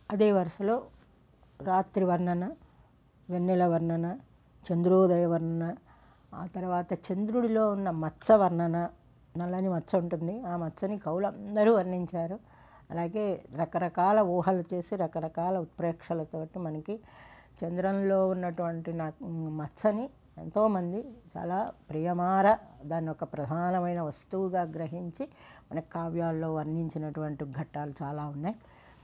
అదే వరుసలో రాత్రి వర్ణన వెన్నెల వర్ణన చంద్రోదయ వర్ణన ఆ తర్వాత చంద్రుడిలో ఉన్న మచ్చ వర్ణన నల్లని మచ్చ ఉంటుంది ఆ మచ్చని కవులందరూ వర్ణించారు అలాగే రకరకాల ఊహలు చేసి రకరకాల ఉత్ప్రేక్షలతోటి మనకి చంద్రంలో ఉన్నటువంటి నా మచ్చని ఎంతోమంది చాలా ప్రియమార దాన్ని ఒక ప్రధానమైన వస్తువుగా గ్రహించి మన కావ్యాల్లో వర్ణించినటువంటి ఘట్టాలు చాలా ఉన్నాయి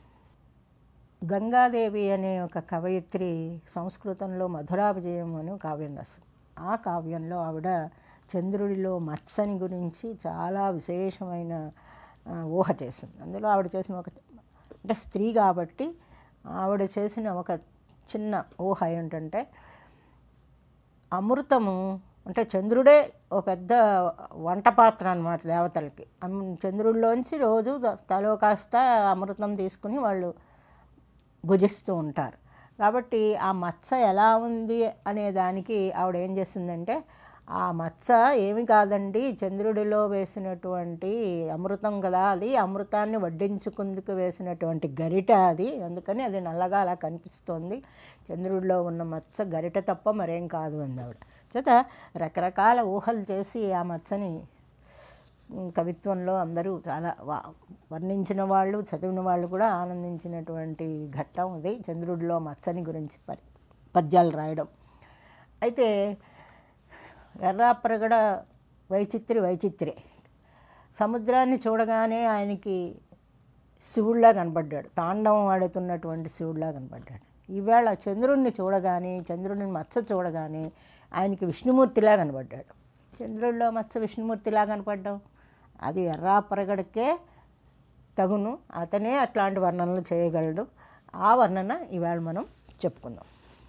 గంగాదేవి అనే ఒక కవయిత్రి సంస్కృతంలో మధురా విజయం అని కావ్యం రాసింది ఆ కావ్యంలో ఆవిడ చంద్రుడిలో మత్సని గురించి చాలా విశేషమైన ఆ, ఊహ చేసింది అందులో ఆవిడ చేసిన ఒక అంటే స్త్రీ కాబట్టి ఆవిడ చేసిన ఒక చిన్న ఊహ ఏంటంటే అమృతము అంటే చంద్రుడే ఓ పెద్ద వంట పాత్ర అనమాట దేవతలకి అమ్- చంద్రుడిలోంచి రోజు ద- తలో కాస్త అమృతం తీసుకుని వాళ్ళు భుజిస్తూ ఉంటారు కాబట్టి ఆ మచ్చ ఎలా ఉంది అనే దానికి ఆవిడ ఏం చేసిందంటే ఆ మచ్చ ఏమి కాదండి చంద్రుడిలో వేసినటువంటి అమృతం కదా అది అమృతాన్ని వడ్డించుకుందుకు వేసినటువంటి గరిట అది అందుకని అది నల్లగా అలా కనిపిస్తోంది చంద్రుడిలో ఉన్న మచ్చ గరిట తప్ప మరేం కాదు అంది ఆవిడ చేత రకరకాల ఊహలు చేసి ఆ మచ్చని ఉమ్, కవిత్వంలో అందరూ చాలా వా- వర్ణించిన వాళ్ళు చదివిన వాళ్ళు కూడా ఆనందించినటువంటి ఘట్టం ఇది చంద్రుడిలో మచ్చని గురించి పరి పద్యాలు రాయడం అయితే ఎర్రాప్రగడ వైచిత్రి వైచిత్రే సముద్రాన్ని చూడగానే ఆయనకి శివుడిలా కనపడ్డాడు తాండవం ఆడుతున్నటువంటి శివుడిలా కనపడ్డాడు ఈవేళ చంద్రుడిని చూడగానే చంద్రుడిని మచ్చ చూడగానే ఆయనకి విష్ణుమూర్తిలా కనపడ్డాడు చంద్రుడిలో మచ్చ విష్ణుమూర్తిలా కనపడ్డాం అది ఎర్రాపరగడకే తగును అతనే అట్లాంటి వర్ణనలు చేయగలడు ఆ వర్ణన ఇవాళ మనం చెప్పుకుందాం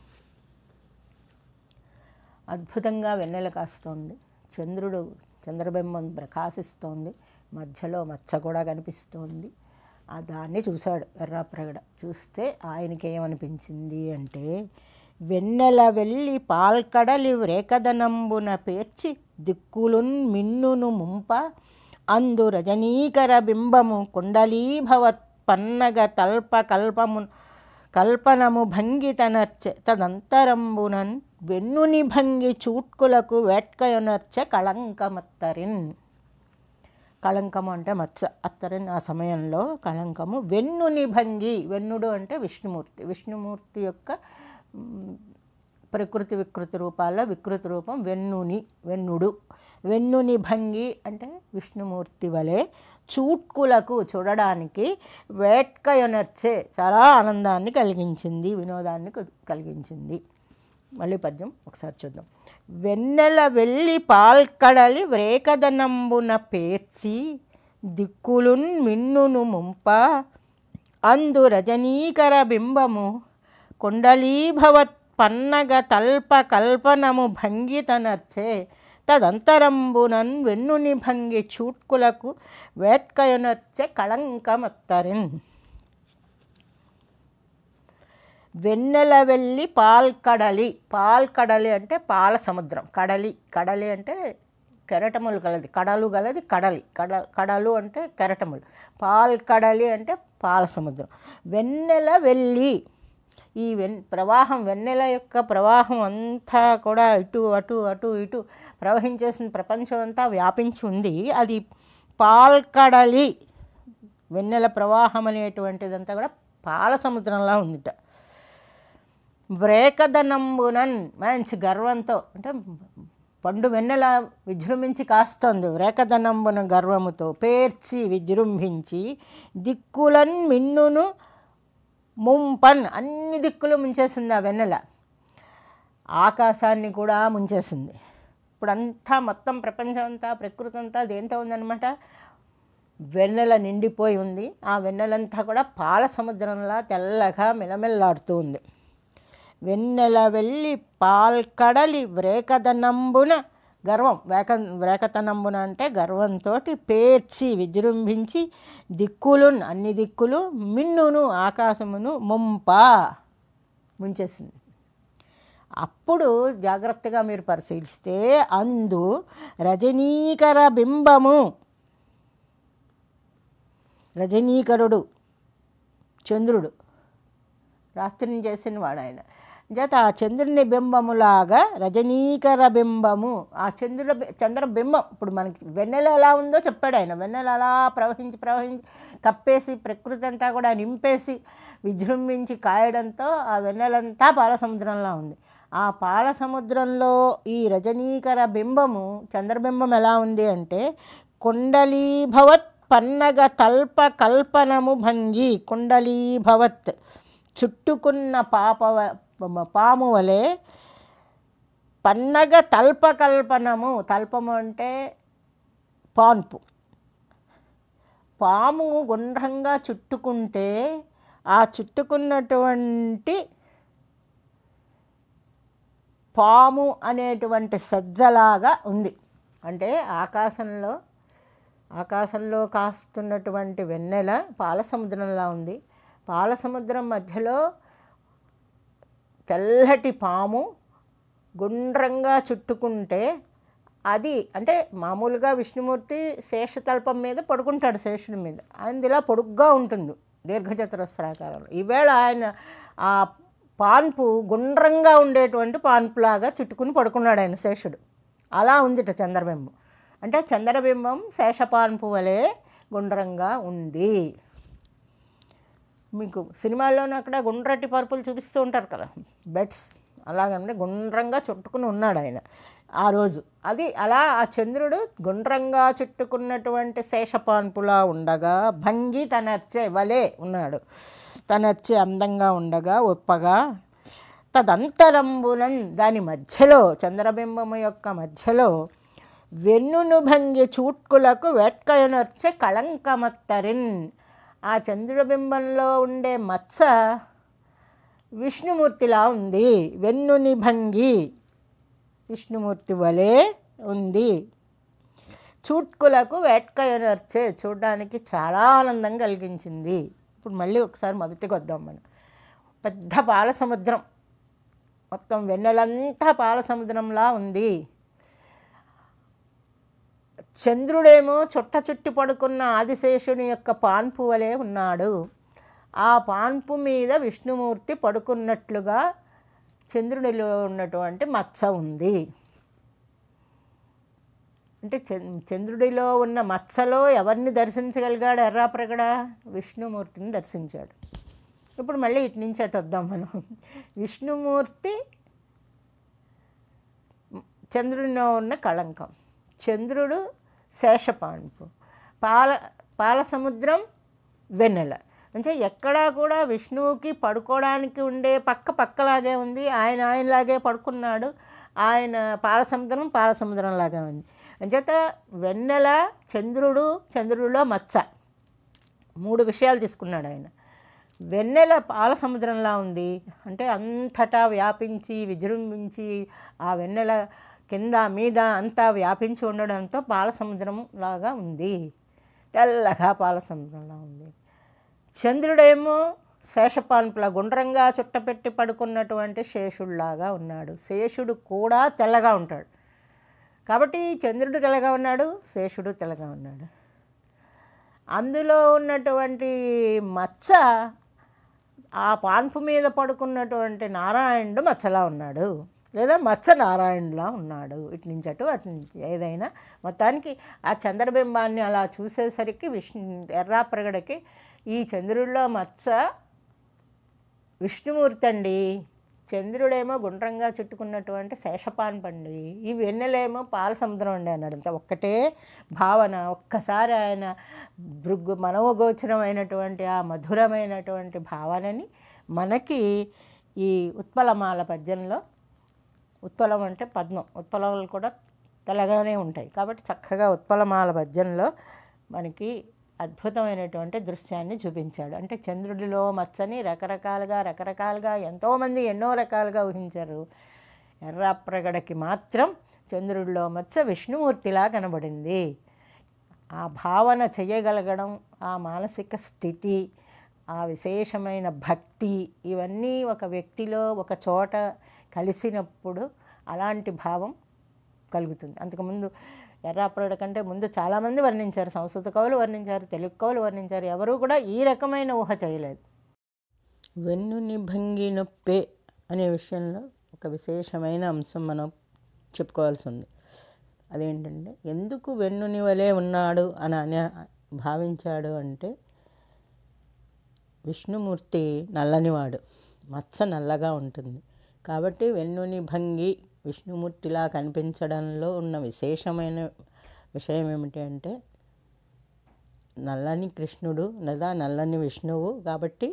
అద్భుతంగా వెన్నెల కాస్తోంది చంద్రుడు చంద్రబింబం ప్రకాశిస్తోంది మధ్యలో మచ్చ కూడా కనిపిస్తోంది ఆ దాన్ని చూశాడు ఎర్రాప్రగడ చూస్తే ఆయనకి ఏమనిపించింది అంటే వెన్నెల వెళ్ళి పాల్కడలి రేకదనంబున పేర్చి దిక్కులున్ మిన్నును ముంప అందు రజనీకర బింబము కుండలీభవత్ పన్నగ తల్ప కల్పము కల్పనము భంగితనర్చె తదంతరంబునన్ వెన్నుని భంగి చూట్కులకు వేట్కయొనర్చె కళంకమత్తరిన్ కళంకము అంటే మత్స అత్తరిన్ ఆ సమయంలో కళంకము వెన్నుని భంగి వెన్నుడు అంటే విష్ణుమూర్తి విష్ణుమూర్తి యొక్క మ్, ప్రకృతి వికృతి రూపాల్లో వికృతి రూపం వెన్నుని వెన్నుడు వెన్నుని భంగి అంటే విష్ణుమూర్తి వలె చూట్కులకు చూడడానికి వేట్కయొనర్చే చాలా ఆనందాన్ని కలిగించింది వినోదాన్ని కల్- కలిగించింది మళ్ళీ పద్యం ఒకసారి చూద్దాం వెన్నెల వెళ్ళి పాల్కడలి వ్రేకదనంబున పేర్చి దిక్కులున్ మిన్నును ముంప అందు రజనీకర బింబము కుండలీభవత్ పన్నగ తల్ప కల్పనము భంగితనర్చే తదంతరంబునన్ వెన్నుని భంగి చూట్కులకు వేట్కయొనర్చె కళంకమత్తరిన్ వెన్నెల వెళ్ళి పాల్కడలి పాల్కడలి అంటే పాల సముద్రం కడలి కడలి అంటే కెరటములు గలది కడలు గలది కడలి కడ కడలు అంటే కెరటములు పాల్కడలి అంటే పాల సముద్రం వెన్నెల వెళ్ళి ఈ వెన్ ప్రవాహం వెన్నెల యొక్క ప్రవాహం అంతా కూడా ఇటు అటు అటు ఇటు ప్రవహించేసిన ప్రపంచం అంతా వ్యాపించి ఉంది అది పాల్కడలి వెన్నెల ప్రవాహం అనేటువంటిదంతా కూడా పాల సముద్రంలా ఉందిట వ్రేకదనంబునన్ మంచి గర్వంతో అంటే పండు వెన్నెల విజృంభించి కాస్తోంది వ్రేకదనంబున గర్వముతో పేర్చి విజృంభించి దిక్కులన్ మిన్నును ముంపన్ అన్ని దిక్కులు ముంచేసింది ఆ వెన్నెల ఆకాశాన్ని కూడా ముంచేసింది ఇప్పుడంతా మొత్తం ప్రపంచం అంతా ప్రకృతి అంతా దేంతో ఉందన్నమాట వెన్నెల నిండిపోయి ఉంది ఆ వెన్నెలంతా కూడా పాల సముద్రంలా తెల్లగా మిలమిల్లాడుతూ ఉంది వెన్నెల వెళ్ళి పాల్కడలి వ్రేకదనంబున గర్వం వేక వ్రేకతనంబున అంటే గర్వంతో పేర్చి విజృంభించి దిక్కులున్ అన్ని దిక్కులు మిన్నును ఆకాశమును ముంప ముంచేసింది అప్పుడు జాగ్రత్తగా మీరు పరిశీలిస్తే అందు రజనీకర బింబము రజనీకరుడు చంద్రుడు రాత్రిని చేసిన వాడు ఆయన చేత ఆ చంద్రుని బింబములాగా రజనీకర బింబము ఆ చంద్రుల బి- చంద్ర బింబం ఇప్పుడు మనకి వెన్నెల ఎలా ఉందో చెప్పాడు ఆయన వెన్నెల అలా ప్రవహించి ప్రవహించి కప్పేసి ప్రకృతి అంతా కూడా నింపేసి విజృంభించి కాయడంతో ఆ వెన్నెలంతా పాల సముద్రంలా ఉంది ఆ పాల సముద్రంలో ఈ రజనీకర బింబము చంద్రబింబం ఎలా ఉంది అంటే కుండలీభవత్ పన్నగ తల్ప కల్పనము భంగి కుండలీభవత్ చుట్టుకున్న పాప పాము వలె పన్నగ తల్పకల్పనము తల్పము అంటే పాన్పు పాము గుండ్రంగా చుట్టుకుంటే ఆ చుట్టుకున్నటువంటి పాము అనేటువంటి సజ్జలాగా ఉంది అంటే ఆకాశంలో ఆకాశంలో కాస్తున్నటువంటి వెన్నెల పాల సముద్రంలా ఉంది పాల సముద్రం మధ్యలో తెల్లటి పాము గుండ్రంగా చుట్టుకుంటే అది అంటే మామూలుగా విష్ణుమూర్తి శేషతల్పం మీద పడుకుంటాడు శేషుడి మీద ఆయనది ఇలా పొడుగ్గా ఉంటుంది దీర్ఘచతురస్రాకారంలో ఈవేళ ఆయన ఆ పాన్పు గుండ్రంగా ఉండేటువంటి పాన్పులాగా చుట్టుకుని పడుకున్నాడు ఆయన శేషుడు అలా ఉందిట చంద్రబింబం అంటే చంద్రబింబం శేషపాన్పు వలె గుండ్రంగా ఉంది మీకు సినిమాల్లోనూ అక్కడ గుండ్రటి పరుపులు చూపిస్తూ ఉంటారు కదా బెడ్స్ అలాగంటే గుండ్రంగా చుట్టుకుని ఉన్నాడు ఆయన ఆ రోజు అది అలా ఆ చంద్రుడు గుండ్రంగా చుట్టుకున్నటువంటి శేషపాన్పులా ఉండగా భంగి తనర్చే వలే ఉన్నాడు తనర్చే అందంగా ఉండగా ఒప్పగా తదంతరంబునం దాని మధ్యలో చంద్రబింబము యొక్క మధ్యలో వెన్నును భంగి చూట్కులకు వేట్కయనర్చే కళంకమత్తరిన్ ఆ చంద్రబింబంలో ఉండే మచ్చ విష్ణుమూర్తిలా ఉంది వెన్నుని భంగి విష్ణుమూర్తి వలె ఉంది చూట్కులకు వేట్కయనర్చే చూడడానికి చాలా ఆనందం కలిగించింది ఇప్పుడు మళ్ళీ ఒకసారి మొదటికి వద్దాం మనం పెద్ద పాల సముద్రం మొత్తం వెన్నెలంతా పాల సముద్రంలా ఉంది చంద్రుడేమో చుట్ట చుట్టి పడుకున్న ఆదిశేషుని యొక్క పాన్పు వలె ఉన్నాడు ఆ పాన్పు మీద విష్ణుమూర్తి పడుకున్నట్లుగా చంద్రుడిలో ఉన్నటువంటి మచ్చ ఉంది అంటే చం- చంద్రుడిలో ఉన్న మచ్చలో ఎవరిని దర్శించగలిగాడు ఎర్రాప్రగడ విష్ణుమూర్తిని దర్శించాడు ఇప్పుడు మళ్ళీ ఇటు నుంచి అటు వద్దాం మనం విష్ణుమూర్తి చంద్రుడిలో ఉన్న కళంకం చంద్రుడు శేషపాన్పు పాల పాల సముద్రం వెన్నెల అంటే ఎక్కడా కూడా విష్ణువుకి పడుకోవడానికి ఉండే పక్క పక్కలాగే ఉంది ఆయన ఆయనలాగే పడుకున్నాడు ఆయన పాల సముద్రం పాల సముద్రం లాగే ఉంది అంచేత వెన్నెల చంద్రుడు చంద్రుడిలో మచ్చ మూడు విషయాలు తీసుకున్నాడు ఆయన వెన్నెల పాల సముద్రంలా ఉంది అంటే అంతటా వ్యాపించి విజృంభించి ఆ వెన్నెల కింద మీద అంతా వ్యాపించి ఉండడంతో పాల సముద్రం లాగా ఉంది తెల్లగా పాల సముద్రంలా ఉంది చంద్రుడేమో శేషపాన్పుల గుండ్రంగా చుట్టపెట్టి పడుకున్నటువంటి శేషుడిలాగా ఉన్నాడు శేషుడు కూడా తెల్లగా ఉంటాడు కాబట్టి చంద్రుడు తెల్లగా ఉన్నాడు శేషుడు తెల్లగా ఉన్నాడు అందులో ఉన్నటువంటి మచ్చ ఆ పాన్పు మీద పడుకున్నటువంటి నారాయణుడు మచ్చలా ఉన్నాడు లేదా మచ్చ నారాయణులా ఉన్నాడు ఇటు నుంచి అటు అటు నుంచి ఏదైనా మొత్తానికి ఆ చంద్రబింబాన్ని అలా చూసేసరికి విష్ణు ఎర్రాప్రగడకి ఈ చంద్రుడిలో మచ్చ విష్ణుమూర్తి అండి చంద్రుడేమో గుండ్రంగా చుట్టుకున్నటువంటి శేషపాన్ పండి ఈ వెన్నెలేమో పాల సముద్రం అండి అన్నాడు అంత ఒక్కటే భావన ఒక్కసారి ఆయన భృగు మనోగోచరమైనటువంటి ఆ మధురమైనటువంటి భావనని మనకి ఈ ఉత్పలమాల పద్యంలో ఉత్పలం అంటే పద్మం ఉత్పలములు కూడా తెల్లగానే ఉంటాయి కాబట్టి చక్కగా ఉత్పలమాల పద్యంలో మనకి అద్భుతమైనటువంటి దృశ్యాన్ని చూపించాడు అంటే చంద్రుడిలో మచ్చని రకరకాలుగా రకరకాలుగా ఎంతోమంది ఎన్నో రకాలుగా ఊహించారు ఎర్రాప్రగడకి మాత్రం చంద్రుడిలో మచ్చ విష్ణుమూర్తిలా కనబడింది ఆ భావన చేయగలగడం ఆ మానసిక స్థితి ఆ విశేషమైన భక్తి ఇవన్నీ ఒక వ్యక్తిలో ఒక చోట కలిసినప్పుడు అలాంటి భావం కలుగుతుంది అంతకుముందు ఎర్రాపురడ కంటే ముందు చాలామంది వర్ణించారు సంస్కృత కవులు వర్ణించారు తెలుగు కవులు వర్ణించారు ఎవరు కూడా ఈ రకమైన ఊహ చేయలేదు వెన్నుని భంగి నొప్పే అనే విషయంలో ఒక విశేషమైన అంశం మనం చెప్పుకోవాల్సి ఉంది అదేంటంటే ఎందుకు వెన్నుని వలె ఉన్నాడు అని అనే భావించాడు అంటే విష్ణుమూర్తి నల్లనివాడు మచ్చ నల్లగా ఉంటుంది కాబట్టి వెన్నుని భంగి విష్ణుమూర్తిలా కనిపించడంలో ఉన్న విశేషమైన విషయం ఏమిటి అంటే నల్లని కృష్ణుడు లేదా నల్లని విష్ణువు కాబట్టి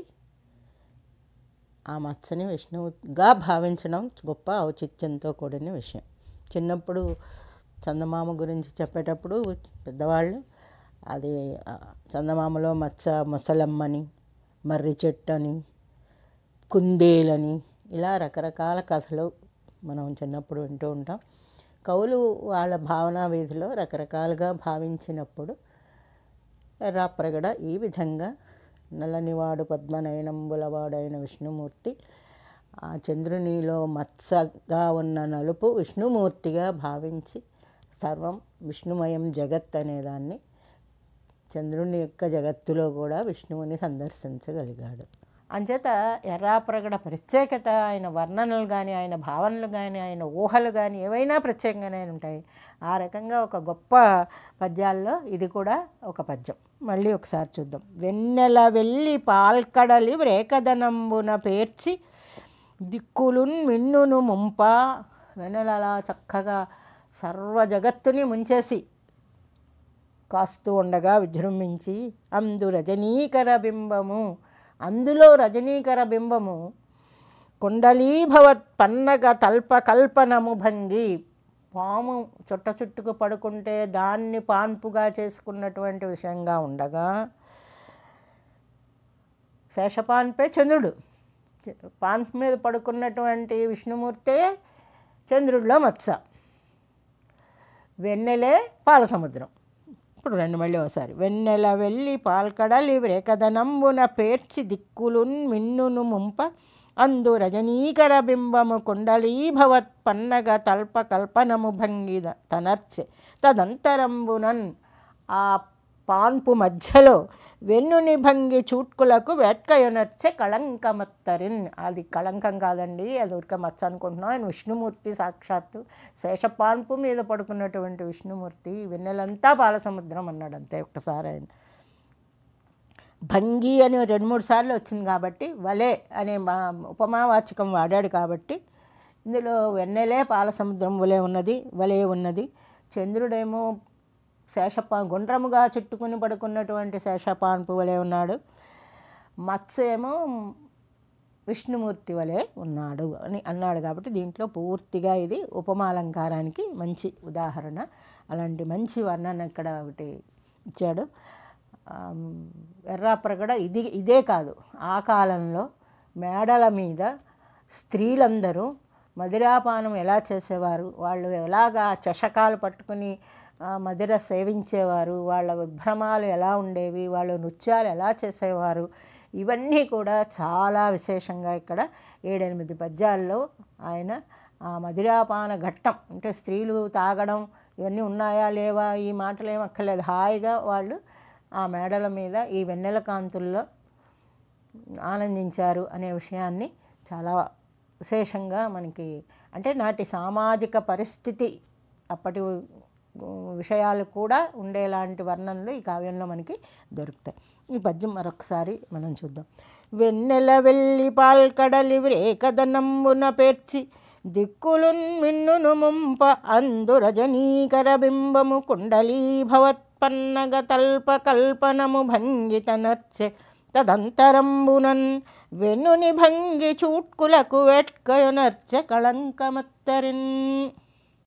ఆ మచ్చని విష్ణువుగా భావించడం గొప్ప ఔచిత్యంతో కూడిన విషయం చిన్నప్పుడు చందమామ గురించి చెప్పేటప్పుడు పెద్దవాళ్ళు అది ఆ, చందమామలో మచ్చ ముసలమ్మని మర్రి చెట్టు అని కుందేలని ఇలా రకరకాల కథలు మనం చిన్నప్పుడు వింటూ ఉంటాం కవులు వాళ్ళ భావనా వీధిలో రకరకాలుగా భావించినప్పుడు ఎర్రాప్రగడ ఈ విధంగా నల్లనివాడు పద్మనయనంబులవాడైన విష్ణుమూర్తి ఆ చంద్రునిలో మత్సగా ఉన్న నలుపు విష్ణుమూర్తిగా భావించి సర్వం విష్ణుమయం జగత్ అనేదాన్ని చంద్రుని యొక్క జగత్తులో కూడా విష్ణువుని సందర్శించగలిగాడు అంచేత ఎర్రాప్రగడ ప్రత్యేకత ఆయన వర్ణనలు కానీ ఆయన భావనలు కానీ ఆయన ఊహలు కానీ ఏవైనా ప్రత్యేకంగానే ఉంటాయి ఆ రకంగా ఒక గొప్ప పద్యాల్లో ఇది కూడా ఒక పద్యం మళ్ళీ ఒకసారి చూద్దాం వెన్నెల వెళ్ళి పాల్కడలి వ్రేకదనంబున పేర్చి దిక్కులున్ మిన్నును ముంప వెన్నెల అలా చక్కగా సర్వ జగత్తుని ముంచేసి కాస్తూ ఉండగా విజృంభించి అందు రజనీకర బింబము అందులో రజనీకర బింబము కుండలీభవత్ పన్నగ తల్ప కల్పనము భంగి పాము చుట్ట చుట్టుకు పడుకుంటే దాన్ని పాన్పుగా చేసుకున్నటువంటి విషయంగా ఉండగా శేషపాన్పే చంద్రుడు పాన్పు మీద పడుకున్నటువంటి విష్ణుమూర్తే చంద్రుడిలో మత్స వెన్నెలే పాలసముద్రం ఇప్పుడు రెండు మళ్ళీ ఒకసారి వెన్నెల వెళ్ళి పాల్కడలి వ్రేకదనంబున పేర్చి దిక్కులున్ మిన్నును ముంప అందు రజనీకర బింబము కుండలీభవత్ పన్నగ తల్ప కల్పనము భంగిద తనర్చె తదంతరంబునన్ ఆ పాన్పు మధ్యలో వెన్నుని భంగి చూట్కులకు వెట్కయునర్చె కళంకమత్తరిన్ అది కళంకం కాదండి అది ఉరిక మచ్చ అనుకుంటున్నాం ఆయన విష్ణుమూర్తి సాక్షాత్తు శేషపాన్పు మీద పడుకున్నటువంటి విష్ణుమూర్తి వెన్నెలంతా పాలసముద్రం అన్నాడు అంతే ఒక్కసారి ఆయన భంగి అని రెండు మూడు సార్లు వచ్చింది కాబట్టి వలే అనే మా ఉపమావాచకం వాడాడు కాబట్టి ఇందులో వెన్నెలే పాలసముద్రం వలె ఉన్నది వలే ఉన్నది చంద్రుడేమో శేషపా గుండ్రముగా చుట్టుకుని పడుకున్నటువంటి శేషపాన్పు వలె ఉన్నాడు మత్స్య ఏమో విష్ణుమూర్తి వలె ఉన్నాడు అని అన్నాడు కాబట్టి దీంట్లో పూర్తిగా ఇది ఉపమాలంకారానికి మంచి ఉదాహరణ అలాంటి మంచి వర్ణన ఇక్కడ ఒకటి ఇచ్చాడు ఆమ్, ఎర్రాప్రగడ ఇది ఇదే కాదు ఆ కాలంలో మేడల మీద స్త్రీలందరూ మదిరాపానం ఎలా చేసేవారు వాళ్ళు ఎలాగా చషకాలు పట్టుకుని ఆ, మదిర సేవించేవారు వాళ్ళ విభ్రమాలు ఎలా ఉండేవి వాళ్ళ నృత్యాలు ఎలా చేసేవారు ఇవన్నీ కూడా చాలా విశేషంగా ఇక్కడ ఏడెనిమిది పద్యాల్లో ఆయన ఆ మదిరాపాన ఘట్టం అంటే స్త్రీలు తాగడం ఇవన్నీ ఉన్నాయా లేవా ఈ మాటలు ఏం అక్కర్లేదు హాయిగా వాళ్ళు ఆ మేడల మీద ఈ వెన్నెల కాంతుల్లో ఆనందించారు అనే విషయాన్ని చాలా విశేషంగా మనకి అంటే నాటి సామాజిక పరిస్థితి అప్పటి విషయాలు కూడా ఉండేలాంటి వర్ణనలు ఈ కావ్యంలో మనకి దొరుకుతాయి ఈ పద్యం మరొకసారి మనం చూద్దాం వెన్నెల వెళ్ళి పాల్కడలి వ్రేకదనంబున పేర్చి దిక్కులున్ మిన్నును ముంప అందు రజనీకర బింబము కుండలీభవత్పన్నగ తల్ప కల్పనము భంగితనర్చె తదంతరంబునన్ వెన్నుని భంగి చూట్కులకు వెట్కయనర్చె కళంకమత్తరిన్